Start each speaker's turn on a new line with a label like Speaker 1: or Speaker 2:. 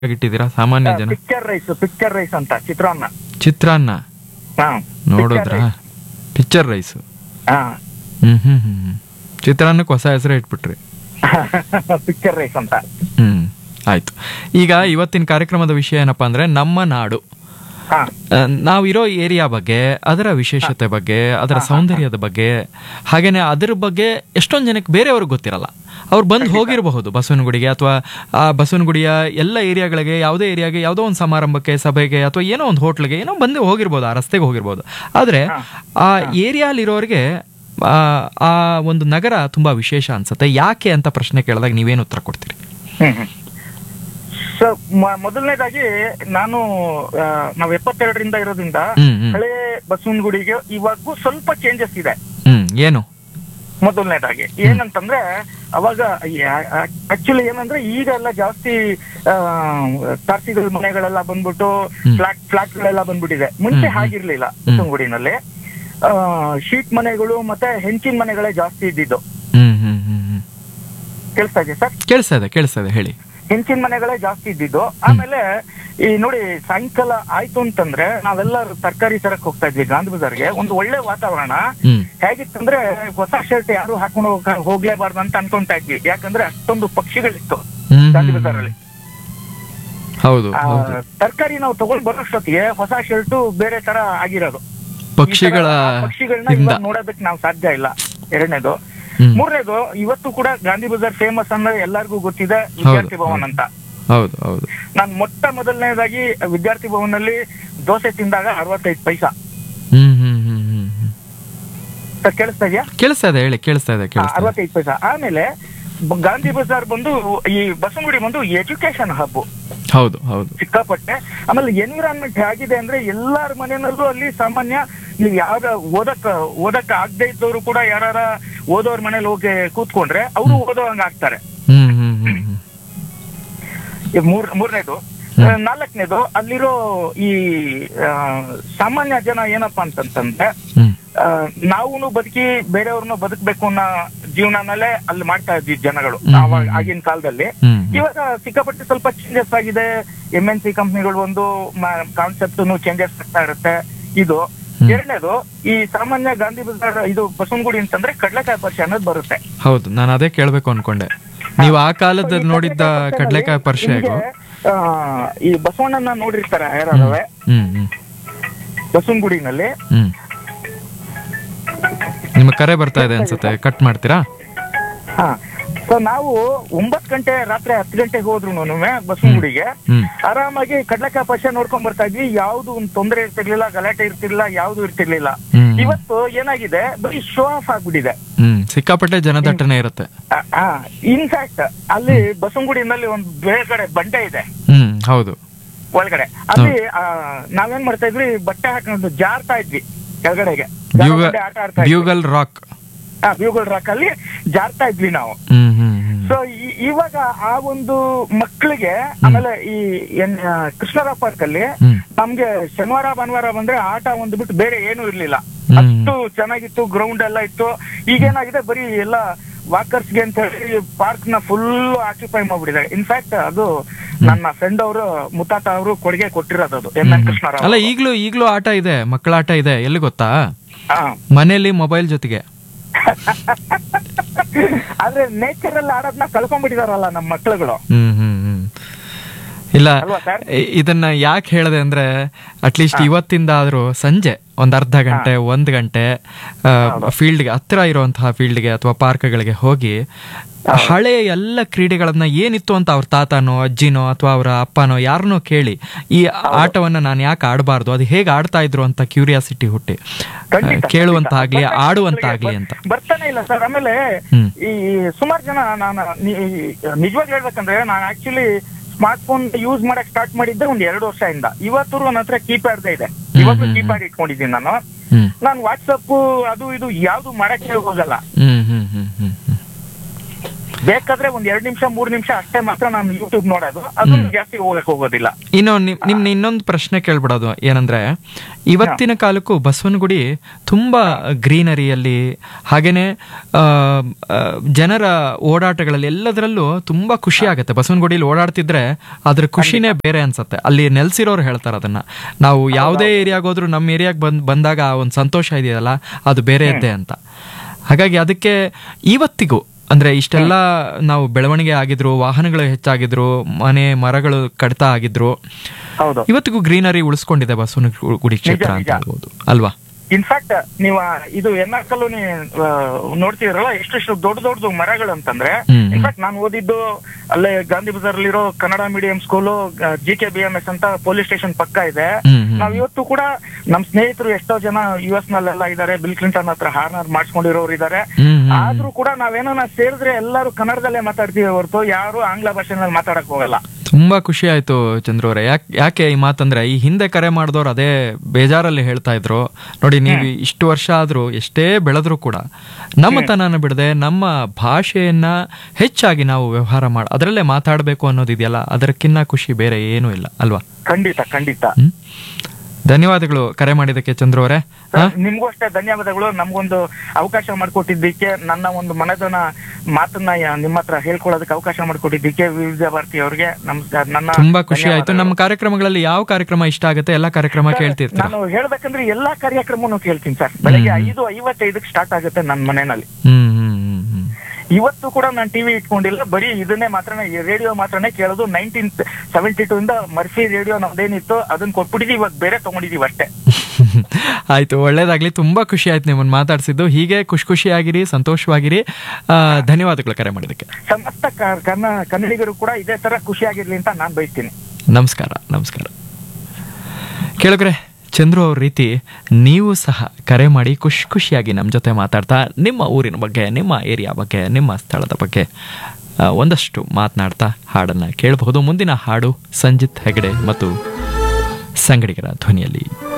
Speaker 1: ಇಟ್ಟಿದ್ದೀರಾ ಸಾಮಾನ್ಯ ಜನ
Speaker 2: picture rice picture rice ಅಂತ ಚಿತ್ರಾನ್ನ
Speaker 1: ಚಿತ್ರಾನ್ನ
Speaker 2: ಹಾ
Speaker 1: ನೋಡಿದ್ರ ಪಿಕ್ಚರ್ ರೈಸ್
Speaker 2: ಹಾ
Speaker 1: ಹ್ಮ್ ಹ್ಮ್ ಹ್ಮ್ ಹ್ಮ್. ಚಿತ್ರಾನ್ನಕ್ಕೆ ಹೊಸ ಹೆಸರು ಇಟ್ಬಿಟ್ರಿ
Speaker 2: ಪಿಕ್ಚರ್ ರೈಸ್ ಅಂತ
Speaker 1: ಹ್ಮ್ ಆಯ್ತು ಈಗ ಇವತ್ತಿನ ಕಾರ್ಯಕ್ರಮದ ವಿಷಯ ಏನಪ್ಪಾ ಅಂದ್ರೆ ನಮ್ಮ ನಾಡು
Speaker 2: ಹಾ
Speaker 1: ಆ, ನಾವಿರೋ ಏರಿಯಾ ಬಗ್ಗೆ ಅದರ ವಿಶೇಷತೆ ಬಗ್ಗೆ ಅದರ ಸೌಂದರ್ಯದ ಬಗ್ಗೆ ಹಾಗೇನೆ ಅದ್ರ ಬಗ್ಗೆ ಎಷ್ಟೊಂದು ಜನಕ್ಕೆ ಬೇರೆಯವ್ರಿಗೆ ಗೊತ್ತಿರಲ್ಲ ಅವ್ರು ಬಂದು ಹೋಗಿರಬಹುದು ಬಸವನಗುಡಿಗೆ ಅಥವಾ ಆ ಬಸವನಗುಡಿಯ ಎಲ್ಲ ಏರಿಯಾಗಳಿಗೆ ಯಾವುದೇ ಏರಿಯಾಗೆ ಯಾವುದೋ ಒಂದು ಸಮಾರಂಭಕ್ಕೆ ಸಭೆಗೆ ಅಥವಾ ಏನೋ ಒಂದು ಹೋಟ್ಲಿಗೆ ಏನೋ ಬಂದು ಹೋಗಿರ್ಬೋದು ಆ ರಸ್ತೆಗೆ ಹೋಗಿರ್ಬೋದು ಆದರೆ ಆ ಏರಿಯಾಲಿರೋರಿಗೆ ಆ ಆ ಒಂದು ನಗರ ತುಂಬಾ ವಿಶೇಷ ಅನ್ಸುತ್ತೆ ಯಾಕೆ ಅಂತ ಪ್ರಶ್ನೆ ಕೇಳಿದಾಗ ನೀವೇನು ಉತ್ತರ ಕೊಡ್ತೀರಿ
Speaker 2: ಹ್ಮ್ ಹ್ಮ್. ಸೊ ಮ- ಮೊದಲನೇದಾಗಿ ನಾನು ಆ, ನಾವ್ ಎಪ್ಪತ್ತೆರಡರಿಂದ ಇರೋದ್ರಿಂದ
Speaker 1: ಹ್ಮ್ ಹ್ಮ್
Speaker 2: ಹಳೆ ಬಸವನಗುಡಿಗೆ ಇವಾಗೂ ಸ್ವಲ್ಪ ಚೇಂಜಸ್ ಇದೆ
Speaker 1: ಹ್ಮ್ ಏನು
Speaker 2: ಮೊದಲನೇದಾಗಿ ಏನಂತಂದ್ರೆ ಅವಾಗ ಆಕ್ಚುಲಿ ಏನಂದ್ರೆ ಈಗ ಎಲ್ಲ ಜಾಸ್ತಿ ತಾರ್ಸಿಗಳ ಮನೆಗಳೆಲ್ಲ ಬಂದ್ಬಿಟ್ಟು ಫ್ಲಾಟ್ ಫ್ಲಾಟ್ ಗಳೆಲ್ಲ ಬಂದ್ಬಿಟ್ಟಿದೆ ಮುಂಚೆ ಹಾಗಿರ್ಲಿಲ್ಲ ಬಸವನಗುಡಿನಲ್ಲಿ ಶೀಟ್ ಮನೆಗಳು ಮತ್ತೆ ಹೆಂಚಿನ ಮನೆಗಳೇ ಜಾಸ್ತಿ ಇದ್ದಿದ್ದು
Speaker 1: ಹ್ಮ್ ಹ್ಮ್ ಹ್ಮ್ ಹ್ಮ್
Speaker 2: ಕೇಳಿಸ್ತಾ ಇದೆ ಸರ್
Speaker 1: ಕೇಳಿಸ್ತಾ ಇದೆ ಕೇಳಿಸ್ತಾ ಇದೆ ಹೇಳಿ
Speaker 2: ಹೆಂಚಿನ ಮನೆಗಳೇ ಜಾಸ್ತಿ ಇದ್ದಿದ್ದು ಆಮೇಲೆ ಈ ನೋಡಿ ಸಾಯಂಕಾಲ ಆಯ್ತು ಅಂತಂದ್ರೆ ನಾವೆಲ್ಲ ತರಕಾರಿ ತರಕ್ ಹೋಗ್ತಾ ಇದ್ವಿ ಗಾಂಧಿ ಬಜಾರ್ಗೆ ಒಂದು ಒಳ್ಳೆ ವಾತಾವರಣ
Speaker 1: ಹ್ಮ್
Speaker 2: ಹೇಗಿತ್ತಂದ್ರೆ ಹೊಸ ಶರ್ಟ್ ಯಾರು ಹಾಕೊಂಡು ಹೋಗ- ಹೋಗ್ಲೇಬಾರ್ದು ಅಂತ ಅನ್ಕೊಂತಾ ಇದ್ವಿ ಯಾಕಂದ್ರೆ ಅಷ್ಟೊಂದು ಪಕ್ಷಿಗಳಿತ್ತು
Speaker 1: ಹ್ಮ್,
Speaker 2: ಗಾಂಧಿ
Speaker 1: ಹ್ಮ್,
Speaker 2: ಬಜಾರಲ್ಲಿ
Speaker 1: ಹೌದು ಹೌದು
Speaker 2: ತರಕಾರಿ ನಾವು ತಗೊಂಡ್ ಬರೋಷ್ಟೊತ್ತಿಗೆ ಹೊಸ ಶರ್ಟ್ ಬೇರೆ ತರ ಆಗಿರೋದು
Speaker 1: ಪಕ್ಷಿಗಳ
Speaker 2: ಈ ತರ ಪಕ್ಷಿಗಳನ್ನ
Speaker 1: ಇಂದ
Speaker 2: ಇವಾಗ ನೋಡೋದಕ್ಕೆ ನಾವು ಸಾಧ್ಯ ಇಲ್ಲ ಎರಡನೇದು
Speaker 1: ಹ್ಮ್.
Speaker 2: ಮೂರನೇದು ಇವತ್ತು ಕೂಡ ಗಾಂಧಿ ಬಜಾರ್ ಫೇಮಸ್ ಅಂದ್ರೆ ಎಲ್ಲರಿಗೂ ಗೊತ್ತಿದೆ ವಿದ್ಯಾರ್ಥಿ ಭವನ್ ಅಂತ
Speaker 1: ಹೌದು ಹೌದು
Speaker 2: ನಾನು ಮೊಟ್ಟ ಮೊದಲನೇದಾಗಿ ವಿದ್ಯಾರ್ಥಿ ಭವನಲ್ಲಿ ದೋಸೆ ತಿಂದಾಗ ಅರವತ್ತೈದು ಪೈಸಾ
Speaker 1: ಹ್ಮ್ ಹ್ಮ್ ಹ್ಮ್ ಹ್ಮ್ ಹ್ಮ್.
Speaker 2: ಸರ್ ಕೇಳಿಸ್ತಾ ಇದೆಯಾ
Speaker 1: ಕೇಳಿಸ್ತಾ ಇದೆ ಹೇಳಿ ಕೇಳಿಸ್ತಾ ಇದೆ ಕೇಳಿಸ್ತಾ ಇದೆ
Speaker 2: ಅರವತ್ತೈದು ಪೈಸಾ ಆಮೇಲೆ ಬ- ಗಾಂಧಿ ಬಜಾರ್ ಬಂದು ಈ ಬಸವನಗುಡಿ ಬಂದು ಎಜುಕೇಶನ್ ಹಬ್
Speaker 1: ಹೌದು ಹೌದು
Speaker 2: ಸಿಕ್ಕಾಪಟ್ಟೆ ಆಮೇಲೆ ಎನ್ವಿರಾನ್ಮೆಂಟ್ ಹೇಗಿದೆ ಅಂದ್ರೆ ಎಲ್ಲಾರ ಮನೆಯಲ್ಲೂ ಅಲ್ಲಿ ಸಾಮಾನ್ಯ ನೀವು ಯಾವ್ದ ಓದಕ್ ಓದಕ್ ಆಗದೆ ಇದ್ದವರು ಕೂಡ ಯಾರ ಓದೋರ್ ಮನೇಲಿ ಹೋಗಿ ಕೂತ್ಕೊಂಡ್ರೆ ಅವರು ಓದೋ ಹಂಗ ಆಗ್ತಾರೆ
Speaker 1: ಹ್ಮ್ ಹ್ಮ್ ಹ್ಮ್ ಹ್ಮ್
Speaker 2: ಈ ಮೂರ್ ಮೂರನೇದು ನಾಲ್ಕನೇದು ಅಲ್ಲಿರೋ ಈ ಆ, ಸಾಮಾನ್ಯ ಜನ ಏನಪ್ಪಾ ಅಂತಂತಂದ್ರೆ
Speaker 1: ಹ್ಮ್
Speaker 2: ನಾವು ಬದುಕಿ ಬೇರೆಯವ್ರನ್ನ ಬದುಕಬೇಕು ಅನ್ನೋ ಜೀವನನಲ್ಲೇ ಅಲ್ಲಿ ಮಾಡ್ತಾ ಇದ್ವಿ ಜನಗಳು
Speaker 1: ಹ್ಮ್,
Speaker 2: ಆವಾಗ
Speaker 1: ಹ್ಮ್.
Speaker 2: ಆಗಿನ ಕಾಲದಲ್ಲಿ
Speaker 1: ಹ್ಮ್
Speaker 2: ಇವಾಗ ಸಿಕ್ಕಾಪಟ್ಟೆ ಸ್ವಲ್ಪ ಚೇಂಜಸ್ ಆಗಿದೆ ಎಂ ಎನ್ ಸಿ ಕಂಪ್ನಿಗಳು ಒಂದು ಕಾನ್ಸೆಪ್ಟ್ ಚೇಂಜಸ್ ಆಗ್ತಾ ಇರುತ್ತೆ ಇದು ಎರಡನೇದು ಈ ಸಾಮಾನ್ಯ ಗಾಂಧಿ ಬಜಾರ್ ಇದು ಬಸವನಗುಡಿ ಅಂತಂದ್ರೆ ಕಡ್ಲೆಕಾಯಿ ಪರಿಚಯ ಅನ್ನೋದು ಬರುತ್ತೆ
Speaker 1: ಹೌದು ನಾನು ಅದೇ ಕೇಳ್ಬೇಕು ಅನ್ಕೊಂಡೆ ನೀವು ಆ ಕಾಲದ ನೋಡಿದ್ದ ಕಡ್ಲೆಕಾಯಿ ಪರಿಚಯ ಹೇಗೋ
Speaker 2: ನಿಮ್ಗೆ, ಆ, ಈ ಬಸವಣ್ಣನ ನೋಡಿರ್ತಾರೆ ಯಾರೇ
Speaker 1: ಹ್ಮ್ ಹ್ಮ್
Speaker 2: ಬಸವನಗುಡಿನಲ್ಲಿ
Speaker 1: ಹ್ಮ್ ನಿಮ್ಮ ಕರೆ ಬರ್ತಾ ಇದೆ ಅನ್ಸುತ್ತೆ ಕಟ್ ಮಾಡ್ತೀರಾ
Speaker 2: ಹಾ ಸೊ ನಾವು ಒಂಬತ್ ಗಂಟೆ ರಾತ್ರಿ ಹತ್ತು ಗಂಟೆಗೆ ಹೋದ್ರು ಬಸವನಗುಡಿಗೆ
Speaker 1: ಹ್ಮ್
Speaker 2: ಆರಾಮಾಗಿ ಕಡ್ಲೆಕಾಯಿ ಪಕ್ಷ ನೋಡ್ಕೊಂಡ್ ಬರ್ತಾ ಇದ್ವಿ ಯಾವ್ದು ಒಂದು ತೊಂದರೆ ಇರ್ತಿರ್ಲಿಲ್ಲ ಗಲಾಟೆ ಇರ್ತಿರ್ಲಿಲ್ಲ ಯಾವ್ದು ಇರ್ತಿರ್ಲಿಲ್ಲ
Speaker 1: ಹ್ಮ್
Speaker 2: ಇವತ್ತು ಏನಾಗಿದೆ ಬರೀ ಶೋ ಆಫ್ ಆಗ್ಬಿಟ್ಟಿದೆ
Speaker 1: ಹ್ಮ್ ಸಿಕ್ಕಾಪಟ್ಟೆ ಜನದಟ್ಟಣೆ ಇರುತ್ತೆ
Speaker 2: ಇನ್ಫ್ಯಾಕ್ಟ್ ಅಲ್ಲಿ ಬಸವನಗುಡಿನಲ್ಲಿ ಒಂದು ಬೇರೆ ಕಡೆ ಬಂಡೆ ಇದೆ
Speaker 1: ಹ್ಮ್ ಹೌದು
Speaker 2: ಒಳಗಡೆ ಅಲ್ಲಿ ಆ, ನಾವೇನ್ ಮಾಡ್ತಾ ಇದ್ವಿ ಬಟ್ಟೆ ಹಾಕೊಂಡು ಜಾರ್ತಾ ಇದ್ವಿ ಕೆಳಗಡೆಗೆ
Speaker 1: ಬ್ಯೂಗಲ್
Speaker 2: ಜಾರ್ಕೊಂಡೆ ಆಟ ಆಡ್ತಾ ಇದ್ವಿ
Speaker 1: ಬ್ಯೂಗಲ್ ರಾಕ್
Speaker 2: ವ್ಯೂಗಳ ರಾಕ್ ಅಲ್ಲಿ ಜಾರ್ತಾ ಇದ್ವಿ ನಾವು
Speaker 1: ಹ್ಮ್ ಹ್ಮ್ ಹ್ಮ್
Speaker 2: ಸೊ ಇವಾಗ ಆ ಒಂದು ಮಕ್ಕಳಿಗೆ ಆಮೇಲೆ ಈ ಏನ್ ಆ, ಕೃಷ್ಣರಾವ್ ಪಾರ್ಕ್ ಅಲ್ಲಿ
Speaker 1: ಹ್ಮ್
Speaker 2: ನಮ್ಗೆ ಶನಿವಾರ ಭಾನುವಾರ ಬಂದ್ರೆ ಆಟ ಒಂದು ಬಿಟ್ಟು ಬೇರೆ ಏನು ಇರ್ಲಿಲ್ಲ
Speaker 1: ಹ್ಮ್.
Speaker 2: ಅಷ್ಟು ಚೆನ್ನಾಗಿತ್ತು ಗ್ರೌಂಡ್ ಎಲ್ಲ ಇತ್ತು ಈಗೇನಾಗಿದೆ ಬರೀ ಎಲ್ಲ ವಾಕರ್ಸ್ ಗೆ ಅಂತ ಹೇಳಿ ಪಾರ್ಕ್ ನ ಫುಲ್ ಆಕ್ಯುಪೈ ಮಾಡ್ಬಿಟ್ಟಿದ್ದಾರೆ ಇನ್ಫ್ಯಾಕ್ಟ್ ಅದು ನನ್ನ ಫ್ರೆಂಡ್ ಅವರು ಮುತ್ತಾತ ಅವರು ಕೊಡುಗೆ ಕೊಟ್ಟಿರೋದು ಅದು ಎಂ ಎನ್ ಕೃಷ್ಣರಾವ್
Speaker 1: ಅಲ್ಲ ಈಗ್ಲೂ ಈಗ್ಲೂ ಆಟ ಇದೆ ಮಕ್ಕಳ ಆಟ ಇದೆ ಎಲ್ಲಿ ಗೊತ್ತಾ
Speaker 2: ಹಾ.
Speaker 1: ಮನೆಯಲ್ಲಿ ಮೊಬೈಲ್ ಜೊತೆಗೆ
Speaker 2: ಆದ್ರೆ ನೇಚರ್ ಅಲ್ಲಿ ಆಡೋದನ್ನ ಕಳ್ಕೊಂಡ್ಬಿಟ್ಟಿದಾರಲ್ಲ ನಮ್ಮ ಮಕ್ಳುಗಳು
Speaker 1: ಹ್ಮ್ ಹ್ಮ್ ಹ್ಮ್ ಇಲ್ಲ
Speaker 2: ಅಲ್ವಾ ಸರ್
Speaker 1: ಇ- ಇದನ್ನ ಯಾಕೆ ಹೇಳಿದೆ ಅಂದ್ರೆ ಅಟ್ಲೀಸ್ಟ್ ಇವತ್ತಿಂದ ಆದ್ರೂ ಸಂಜೆ ಒಂದ್ ಅರ್ಧ ಗಂಟೆ ಒಂದ್ ಗಂಟೆ ಫೀಲ್ಡ್ಗೆ ಹತ್ತಿರ ಇರುವಂತಹ ಫೀಲ್ಡ್ಗೆ ಅಥವಾ ಪಾರ್ಕ್ಗಳಿಗೆ ಹೋಗಿ ಹಳೆಯ ಎಲ್ಲ ಕ್ರೀಡೆಗಳನ್ನ ಏನಿತ್ತು ಅಂತ ಅವ್ರ ತಾತನೋ ಅಜ್ಜಿನೋ ಅಥವಾ ಅವರ ಅಪ್ಪನೋ ಯಾರನ್ನೋ ಕೇಳಿ ಈ ಆಟವನ್ನ ನಾನು ಯಾಕೆ ಆಡಬಾರ್ದು ಅದು ಹೇಗೆ ಆಡ್ತಾ ಇದ್ರು ಅಂತ ಕ್ಯೂರಿಯಾಸಿಟಿ ಹುಟ್ಟಿ
Speaker 2: ಖಂಡಿತ,
Speaker 1: ಕೇಳುವಂತಾಗ್ಲಿ
Speaker 2: ಖಂಡಿತ.
Speaker 1: ಆಡುವಂತಾಗ್ಲಿ ಅಂತ
Speaker 2: ಬರ್ತಾನೆ ಇಲ್ಲ ಸರ್ ಆಮೇಲೆ
Speaker 1: ಹ್ಮ್.
Speaker 2: ಈ ಸುಮಾರು ಜನ ನಾನು ನಿಜವಾಗಿ ಹೇಳ್ಬೇಕಂದ್ರೆ ನಾನು ಆಕ್ಚುಲಿ ಸ್ಮಾರ್ಟ್ ಫೋನ್ ಯೂಸ್ ಮಾಡಕ್ ಸ್ಟಾರ್ಟ್ ಮಾಡಿದ್ದೆ ಒಂದ್ ಎರಡು ವರ್ಷದಿಂದ ಇವತ್ತು ನನ್ನ ಹತ್ರ ಕೀಪ್ಯಾಡ್ ಇದೆ ಇವಾಗ್ಲೂ ಕೀಪ್ಯಾಡ್ ಇಟ್ಕೊಂಡಿದ್ದೀನಿ ನಾನು
Speaker 1: ಹ್ಮ್
Speaker 2: ನಾನು ವಾಟ್ಸಪ್ ಅದು ಇದು ಯಾವ್ದು ಮಾಡಕ್ಕೆ ಹೋಗಲ್ಲ
Speaker 1: ಹ್ಮ್ ಹ್ಮ್ ಹ್ಮ್ ಹ್ಮ್ ಹ್ಮ್
Speaker 2: ಬೇಕಾದ್ರೆ ಒಂದ್ ಎರಡ್ ನಿಮಿಷ ಮೂರ್ ನಿಮಿಷ ಅಷ್ಟೇ ಮಾತ್ರ ನಾನು ಯೂಟ್ಯೂಬ್ ನೋಡೋದು ಅದು ಜಾಸ್ತಿ ಹೋಗಕ್ ಹೋಗೋದಿಲ್ಲ
Speaker 1: ಇನ್ನು ನಿಮ್ ನಿಮ್ನ ಇನ್ನೊಂದು ಪ್ರಶ್ನೆ ಕೇಳ್ಬಿಡೋದು ಏನಂದ್ರೆ ಇವತ್ತಿನ ಕಾಲಕ್ಕೂ ಬಸವನಗುಡಿ ತುಂಬಾ ಗ್ರೀನರಿಯಲ್ಲಿ ಹಾಗೇನೆ ಆ, ಆ, ಜನರ ಓಡಾಟಗಳಲ್ಲಿ ಎಲ್ಲದರಲ್ಲೂ ತುಂಬಾ ಖುಷಿ ಆಗುತ್ತೆ ಬಸವನಗುಡಿಯಲ್ಲಿ ಓಡಾಡ್ತಿದ್ರೆ ಅದ್ರ ಖುಷಿನೇ ಬೇರೆ ಅನ್ಸತ್ತೆ ಅಲ್ಲಿ ನೆಲೆಸಿರೋರು ಹೇಳ್ತಾರೆ ಅದನ್ನ ನಾವು ಯಾವುದೇ ಏರಿಯಾಗ ಹೋದ್ರು ನಮ್ಮ ಏರಿಯಾಗ ಬಂದ್ ಬಂದಾಗ ಆ ಒಂದು ಸಂತೋಷ ಇದೆಯಲ್ಲ ಅದು ಬೇರೆ ಇದ್ದೆ ಅಂತ ಹಾಗಾಗಿ ಅದಕ್ಕೆ ಇವತ್ತಿಗೂ ಅಂದ್ರೆ ಇಷ್ಟೆಲ್ಲ ನಾವು ಬೆಳವಣಿಗೆ ಆಗಿದ್ರು ವಾಹನಗಳು ಹೆಚ್ಚಾಗಿದ್ರು ಮನೆ ಮರಗಳು ಕಡಿತ ಆಗಿದ್ರು
Speaker 2: ಹೌದು
Speaker 1: ಇವತ್ತಿಗೂ ಗ್ರೀನರಿ ಉಳಿಸ್ಕೊಂಡಿದೆ ಬಸವನ ಗುಡಿ ಕ್ಷೇತ್ರ ಅಂತ
Speaker 2: ನಿಜ.
Speaker 1: ಹೇಳ್ಬೋದು ಅಲ್ವಾ
Speaker 2: ಇನ್ಫ್ಯಾಕ್ಟ್ ನೀವು ಇದು ಎನ್ಆರ್ಕಲ್ಲು ನೋಡ್ತಿದ್ರಲ್ಲ ಎಷ್ಟೆಷ್ಟು ದೊಡ್ಡ ದೊಡ್ಡದು ಮರಗಳು ಅಂತಂದ್ರೆ
Speaker 1: ಹ್ಮ್.
Speaker 2: ಇನ್ಫ್ಯಾಕ್ಟ್ ನಾನು ಓದಿದ್ದು ಅಲ್ಲೇ ಗಾಂಧಿ ಬಜಾರ್ ಅಲ್ಲಿರೋ Kannada medium school G K B M S ಅಂತ ಪೊಲೀಸ್ ಸ್ಟೇಷನ್ ಪಕ್ಕ ಇದೆ
Speaker 1: ಹ್ಮ್, ಹ್ಮ್.
Speaker 2: ನಾವ್ ಇವತ್ತು ಕೂಡ ನಮ್ ಸ್ನೇಹಿತರು ಎಷ್ಟೋ ಜನ ಯು ಎಸ್ ನಲ್ಲೆಲ್ಲ ಇದಾರೆ ಬಿಲ್ ಕ್ಲಿಂಟನ್ ಹತ್ರ ಹಾರ್ನರ್ ಮಾಡಿಸ್ಕೊಂಡಿರೋರು ಇದಾರೆ
Speaker 1: ಹ್ಮ್, ಹ್ಮ್.
Speaker 2: ಆದ್ರೂ ಕೂಡ ನಾವೇನೋ ಸೇರಿದ್ರೆ ಎಲ್ಲರೂ ಕನ್ನಡದಲ್ಲೇ ಮಾತಾಡ್ತೀವಿ ಹೊರತು ಯಾರು ಆಂಗ್ಲ ಭಾಷೆನಲ್ಲಿ ಮಾತಾಡಕ್ ಹೋಗಲ್ಲ
Speaker 1: ತುಂಬಾ ಖುಷಿ ಆಯ್ತು ಚಂದ್ರು ಅವರೇ ಯಾಕೆ ಯಾಕೆ ಈ ಮಾತಂದ್ರೆ ಈ ಹಿಂದೆ ಕರೆ ಮಾಡಿದವ್ರು ಅದೇ ಬೇಜಾರಲ್ಲಿ ಹೇಳ್ತಾ ಇದ್ರು ನೋಡಿ ನೀವು ಇಷ್ಟು ವರ್ಷ ಆದ್ರೂ ಎಷ್ಟೇ ಬೆಳೆದ್ರು ಕೂಡ ನಮ್ಮ ತನನ ಬಿಡದೆ ನಮ್ಮ ಭಾಷೆಯನ್ನ ಹೆಚ್ಚಾಗಿ ನಾವು ವ್ಯವಹಾರ ಮಾಡ ಅದರಲ್ಲೇ ಮಾತಾಡಬೇಕು ಅನ್ನೋದಿದೆಯಲ್ಲ ಅದಕ್ಕಿನ್ನ ಖುಷಿ ಬೇರೆ ಏನೂ ಇಲ್ಲ ಅಲ್ವಾ
Speaker 2: ಖಂಡಿತ ಖಂಡಿತ
Speaker 1: ಹ್ಮ್ ಧನ್ಯವಾದಗಳು ಕರೆ ಮಾಡಿದ್ದಕ್ಕೆ ಚಂದ್ರು ಅವರೇ ಹಾ
Speaker 2: ನಿಮ್ಗೂ ಅಷ್ಟೇ ಧನ್ಯವಾದಗಳು ನಮ್ಗೊಂದು ಅವಕಾಶ ಮಾಡಿಕೊಟ್ಟಿದ್ದಕ್ಕೆ ನನ್ನ ಒಂದು ಮನದನ ಮಾತನ್ನ ಯ- ನಿಮ್ಮ ಹತ್ರ ಹೇಳ್ಕೊಳ್ಳೋದಕ್ಕೆ ಅವಕಾಶ ಮಾಡಿಕೊಟ್ಟಿದ್ದಕ್ಕೆ ವಿವಿಧ ಭಾರತಿ ಅವ್ರಿಗೆ ನಮ್ ನನ್ನ
Speaker 1: ತುಂಬಾ ಖುಷಿ ಆಯ್ತು ನಮ್ಮ ಕಾರ್ಯಕ್ರಮಗಳಲ್ಲಿ ಯಾವ ಕಾರ್ಯಕ್ರಮ ಇಷ್ಟ ಆಗುತ್ತೆ ಎಲ್ಲ ಕಾರ್ಯಕ್ರಮ ಕೇಳ್ತಿರ್ತೀರ
Speaker 2: ನಾನು ಹೇಳ್ಬೇಕಂದ್ರೆ ಎಲ್ಲಾ ಕಾರ್ಯಕ್ರಮನೂ ಕೇಳ್ತೀನಿ ಸರ್ ಬೆಳಗ್ಗೆ ಐದು ಐವತ್ತೈದಕ್ಕೆ ಸ್ಟಾರ್ಟ್ ಆಗುತ್ತೆ ನನ್ನ ಮನೆಯಲ್ಲಿ
Speaker 1: ಹ್ಮ್ ಹ್ಮ್ ಹ್ಮ್ ಹ್ಮ್
Speaker 2: ಇವತ್ತು ಕೂಡ ನಾನು ಟಿವಿ ಇಟ್ಕೊಂಡಿಲ್ಲ ಬರೀ ಇದನ್ನೇ ಮಾತ್ರ ರೇಡಿಯೋ ಮಾತ್ರನೇ ಕೇಳೋದು ನೈನ್ಟೀನ್ ಸೆವೆಂಟಿ ಟೂ ಇಂದ ಮರ್ಫಿ ರೇಡಿಯೋ ನಮ್ದೇನಿತ್ತು ಅದನ್ನ ಕೊಟ್ಬಿಟ್ಟಿದೀವಿ ಇವಾಗ ಬೇರೆ ತಗೊಂಡಿದೀವಿ ಅಷ್ಟೇ
Speaker 1: ಆಯ್ತು ಒಳ್ಳೇದಾಗ್ಲಿ ತುಂಬಾ ಖುಷಿ ಆಯ್ತು ನಿಮ್ಮನ್ನ ಮಾತಾಡ್ಸಿದ್ದು ಹೀಗೆ ಖುಷಿ ಖುಷಿಯಾಗಿರಿ ಸಂತೋಷವಾಗಿರಿ ಆ, ಧನ್ಯವಾದಗಳು ಕರೆ ಮಾಡಿದ್ದಕ್ಕೆ
Speaker 2: ಸಮಸ್ತ ಕ- ಕನ್ನ ಕನ್ನಡಿಗರು ಕೂಡ ಇದೇ ತರ ಖುಷಿಯಾಗಿರ್ಲಿ ಅಂತ ನಾನ್ ಬಯಸ್ತೀನಿ
Speaker 1: ನಮಸ್ಕಾರ ನಮಸ್ಕಾರ ಕೇಳಿದ್ರೆ ಚಂದ್ರು ಅವ್ರ ರೀತಿ ನೀವು ಸಹ ಕರೆ ಮಾಡಿ ಖುಷಿ ಖುಷಿಯಾಗಿ ನಮ್ಮ ಜೊತೆ ಮಾತಾಡ್ತಾ ನಿಮ್ಮ ಊರಿನ ಬಗ್ಗೆ ನಿಮ್ಮ ಏರಿಯಾ ಬಗ್ಗೆ ನಿಮ್ಮ ಸ್ಥಳದ ಬಗ್ಗೆ ಆ, ಒಂದಷ್ಟು ಮಾತನಾಡ್ತಾ ಹಾಡನ್ನು ಕೇಳಬಹುದು ಮುಂದಿನ ಹಾಡು ಸಂಜಿತ್ ಹೆಗಡೆ ಮತ್ತು ಸಂಗಡಿಗರ ಧ್ವನಿಯಲ್ಲಿ